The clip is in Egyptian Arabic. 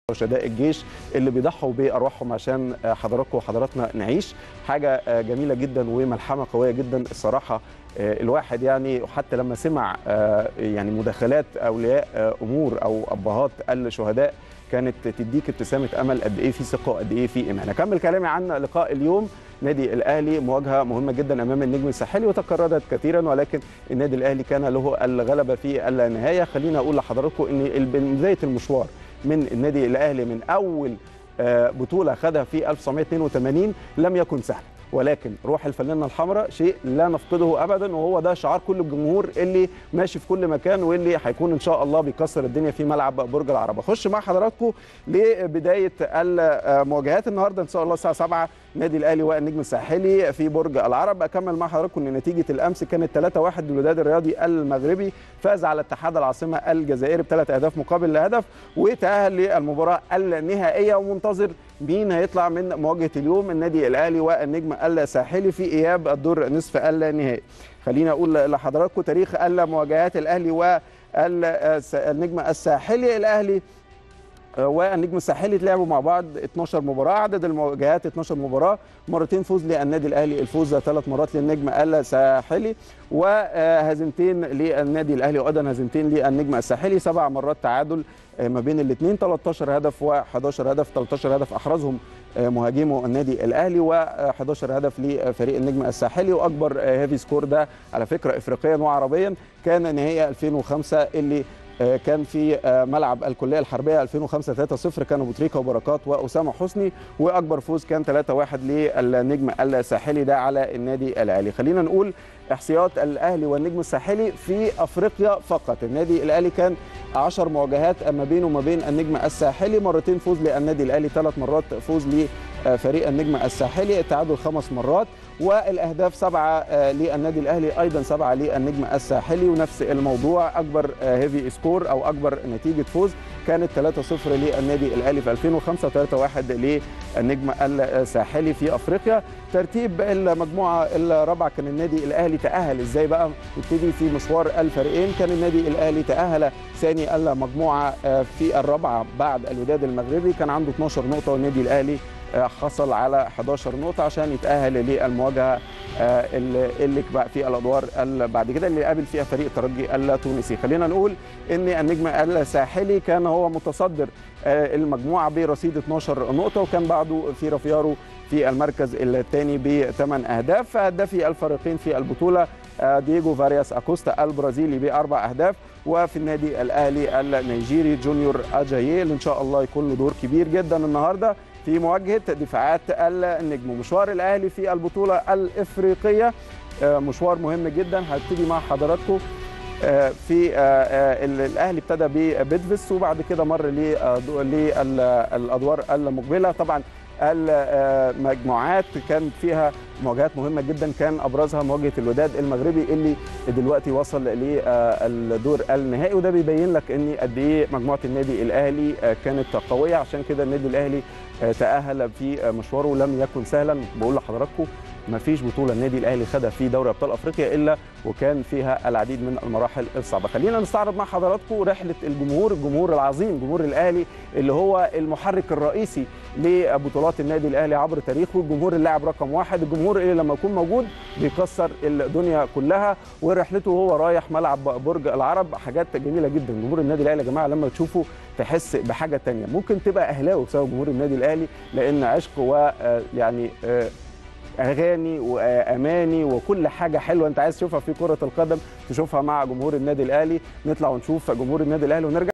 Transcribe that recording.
شهداء الجيش اللي بيضحوا بارواحهم عشان حضراتكم وحضراتنا نعيش حاجه جميله جدا وملحمه قويه جدا الصراحه الواحد يعني حتى لما سمع يعني مداخلات اولياء امور او ابهات الشهداء كانت تديك ابتسامه امل قد ايه في ثقه وقد ايه في ايمان. اكمل كلامي عن لقاء اليوم نادي الاهلي مواجهه مهمه جدا امام النجم الساحلي وتكررت كثيرا ولكن النادي الاهلي كان له الغلبه في النهايه خلينا اقول لحضراتكم ان بدايه المشوار من النادي الاهلي من اول بطوله خدها في 1982 لم يكن سهل ولكن روح الفانلة الحمراء شيء لا نفقده ابدا وهو ده شعار كل الجمهور اللي ماشي في كل مكان واللي هيكون ان شاء الله بيكسر الدنيا في ملعب برج العرب اخش مع حضراتكم لبدايه المواجهات النهارده ان شاء الله الساعه 7 نادي الاهلي والنجم الساحلي في برج العرب اكمل مع حضراتكم ان نتيجه الامس كانت 3-1 للوداد الرياضي المغربي فاز على اتحاد العاصمه الجزائري بثلاث اهداف مقابل لهدف وتاهل للمباراه النهائيه ومنتظر مين هيطلع من مواجهه اليوم النادي الاهلي والنجم الساحلي في اياب الدور نصف النهائي خلينا اقول لحضراتكم تاريخ المواجهات الاهلي والنجم الساحلي الاهلي والنجم الساحلي لعبوا مع بعض 12 مباراه عدد المواجهات 12 مباراه مرتين فوز للنادي الاهلي الفوز ثلاث مرات للنجم الساحلي وهزيمتين للنادي الاهلي وايضا هزيمتين للنجم الساحلي سبع مرات تعادل ما بين الاثنين 13 هدف و11 هدف 13 هدف احرزهم مهاجمو النادي الاهلي و11 هدف لفريق النجم الساحلي واكبر هيفي سكور ده على فكره افريقيا وعربيا كان نهائي 2005 اللي كان في ملعب الكليه الحربيه 2005 3-0 كان ابو تريكه وبركات واسامه حسني واكبر فوز كان 3-1 للنجم الساحلي ده على النادي الاهلي خلينا نقول احصائيات الاهلي والنجم الساحلي في افريقيا فقط النادي الاهلي كان 10 مواجهات ما بينه وما بين النجم الساحلي مرتين فوز للنادي الاهلي ثلاث مرات فوز لفريق النجم الساحلي التعادل خمس مرات والاهداف سبعه للنادي الاهلي ايضا سبعه للنجم الساحلي ونفس الموضوع اكبر هيفي سكور او اكبر نتيجه فوز كانت 3-0 للنادي الاهلي في 2005 و3-1 للنجم الساحلي في افريقيا ترتيب المجموعه الرابعه كان النادي الاهلي تاهل ازاي بقى نبتدي في مشوار الفريقين كان النادي الاهلي تاهل ثاني المجموعه في الرابعه بعد الوداد المغربي كان عنده 12 نقطه والنادي الاهلي حصل على 11 نقطه عشان يتاهل للمواجهه اللي بقى في الادوار بعد كده اللي قابل فيها فريق الترجي التونسي خلينا نقول ان النجم الساحلي كان هو متصدر المجموعه برصيد 12 نقطه وكان بعده في رفيارو في المركز الثاني بثمان اهداف هدافي الفريقين في البطوله دييجو فارياس اكوستا البرازيلي باربع اهداف وفي النادي الاهلي النيجيري جونيور اجاييه اللي ان شاء الله يكون له دور كبير جدا النهارده في مواجهه دفاعات النجم مشوار الاهلي في البطوله الافريقيه مشوار مهم جدا هبتدي مع حضراتكم في الاهلي ابتدى ببيدفيس وبعد كده مر للادوار المقبله طبعا المجموعات كان فيها مواجهات مهمه جدا كان ابرزها مواجهه الوداد المغربي اللي دلوقتي وصل للدور النهائي وده بيبين لك ان قد ايه مجموعه النادي الاهلي كانت قويه عشان كده النادي الاهلي تاهل في مشواره لم يكن سهلا بقول لحضراتكم ما فيش بطوله النادي الاهلي خدها في دوري ابطال افريقيا الا وكان فيها العديد من المراحل الصعبه خلينا نستعرض مع حضراتكم رحله الجمهور الجمهور العظيم جمهور الاهلي اللي هو المحرك الرئيسي لبطولات النادي الاهلي عبر تاريخه الجمهور اللاعب رقم واحد الجمهور اللي لما يكون موجود بيكسر الدنيا كلها ورحلته وهو رايح ملعب برج العرب حاجات جميله جدا جمهور النادي الاهلي يا جماعه لما تشوفوا تحس بحاجه تانية ممكن تبقى اهلاوي بسبب جمهور النادي الاهلي لان عشق ويعني اغاني واماني وكل حاجه حلوه انت عايز تشوفها في كره القدم تشوفها مع جمهور النادي الاهلي نطلع ونشوف جمهور النادي الاهلي ونرجع